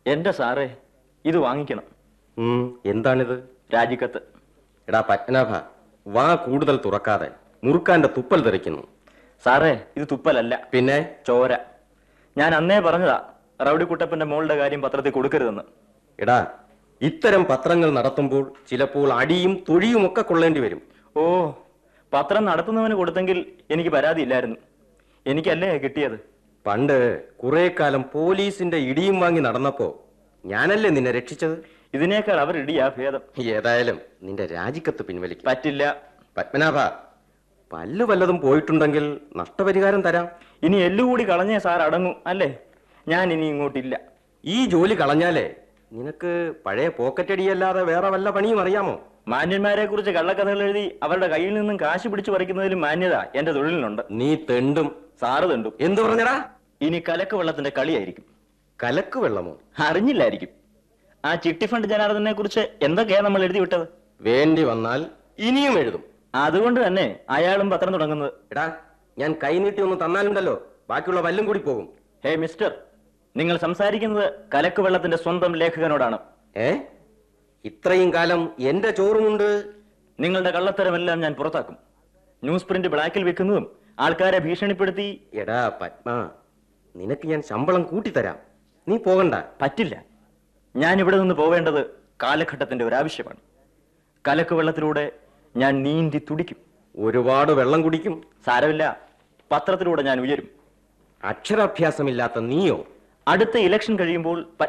എന്റെ സാറേ ഇത് വാങ്ങിക്കണം ഉം, എന്താണിത് രാജിക്കത്ത് എടാ പത്മനാഭ വാ കൂടുതൽ തുറക്കാതെ മുറുക്കാന്റെ തുപ്പൽ തെറിക്കുന്നു സാറേ ഇത് തുപ്പലല്ല പിന്നെ ചോര ഞാൻ അന്നേ പറഞ്ഞതാ റൗഡി കുട്ടപ്പന്റെ മോളുടെ കാര്യം പത്രത്തിൽ കൊടുക്കരുതെന്ന് എടാ ഇത്തരം പത്രങ്ങൾ നടത്തുമ്പോൾ ചിലപ്പോൾ അടിയും തൊഴിയും ഒക്കെ കൊള്ളേണ്ടി വരും ഓ പത്രം നടത്തുന്നവന് കൊടുത്തെങ്കിൽ എനിക്ക് പരാതിയില്ലായിരുന്നു എനിക്കല്ലേ കിട്ടിയത് പണ്ട് കുറെ കാലം പോലീസിന്റെ ഇടിയും വാങ്ങി നടന്നപ്പോ ഞാനല്ലേ നിന്നെ രക്ഷിച്ചത് ഇതിനേക്കാൾ അവർ ഇടിയാ ഭേദം ഏതായാലും നിന്റെ രാജിക്കത്ത് പിൻവലിക്കും പറ്റില്ല പത്മനാഭ പല്ല് വല്ലതും പോയിട്ടുണ്ടെങ്കിൽ നഷ്ടപരിഹാരം തരാം ഇനി എല്ലുകൂടി കളഞ്ഞേ സാർ അടങ്ങൂ അല്ലേ ഞാൻ ഇനി ഇങ്ങോട്ടില്ല ഈ ജോലി കളഞ്ഞാലേ നിനക്ക് പഴയ പോക്കറ്റടിയല്ലാതെ വേറെ വല്ല പണിയും അറിയാമോ മാന്യന്മാരെ കുറിച്ച് കള്ളക്കഥകൾ എഴുതി അവരുടെ കയ്യിൽ നിന്നും കാശ് പിടിച്ചു പറിക്കുന്നതിലും മാന്യത എന്റെ തൊഴിലിനുണ്ട് നീ തെണ്ടും സാറ് തണ്ടു എന്തു പറഞ്ഞടാ ഇനി കലക്ക് വെള്ളത്തിന്റെ കളിയായിരിക്കും കലക്ക് വെള്ളമോ അറിഞ്ഞില്ലായിരിക്കും ആ ചിട്ടി ഫണ്ട് ജനാർദ്ദനെ കുറിച്ച് എന്തൊക്കെയാ നമ്മൾ എഴുതി വിട്ടത് വേണ്ടി വന്നാൽ ഇനിയും എഴുതും അതുകൊണ്ട് തന്നെ അയാളും പത്രം തുടങ്ങുന്നത് എടാ ഞാൻ കൈനീട്ടി ഒന്ന് തന്നാലുണ്ടല്ലോ ബാക്കിയുള്ള വല്ലും കൂടി പോകും ഹേ മിസ്റ്റർ നിങ്ങൾ സംസാരിക്കുന്നത് കലക്ക് വെള്ളത്തിന്റെ സ്വന്തം ലേഖകനോടാണ് ഏ ഇത്രയും കാലം എന്റെ ചോറുമുണ്ട് നിങ്ങളുടെ കള്ളത്തരമെല്ലാം ഞാൻ പുറത്താക്കും ന്യൂസ് പ്രിന്റ് ബ്ലാക്കിൽ വെക്കുന്നതും ആൾക്കാരെ ഭീഷണിപ്പെടുത്തി എടാ പത്മ നിനക്ക് ഞാൻ ശമ്പളം കൂട്ടിത്തരാം നീ പോകണ്ട പറ്റില്ല ഞാൻ ഇവിടെ നിന്ന് പോവേണ്ടത് കാലഘട്ടത്തിന്റെ ഒരു ആവശ്യമാണ് കലക്ക് വെള്ളത്തിലൂടെ ഞാൻ നീന്തി തുടിക്കും ഒരുപാട് വെള്ളം കുടിക്കും സാരമില്ല പത്രത്തിലൂടെ ഞാൻ ഉയരും അക്ഷരാഭ്യാസമില്ലാത്ത നീയോ അടുത്ത ഇലക്ഷൻ കഴിയുമ്പോൾ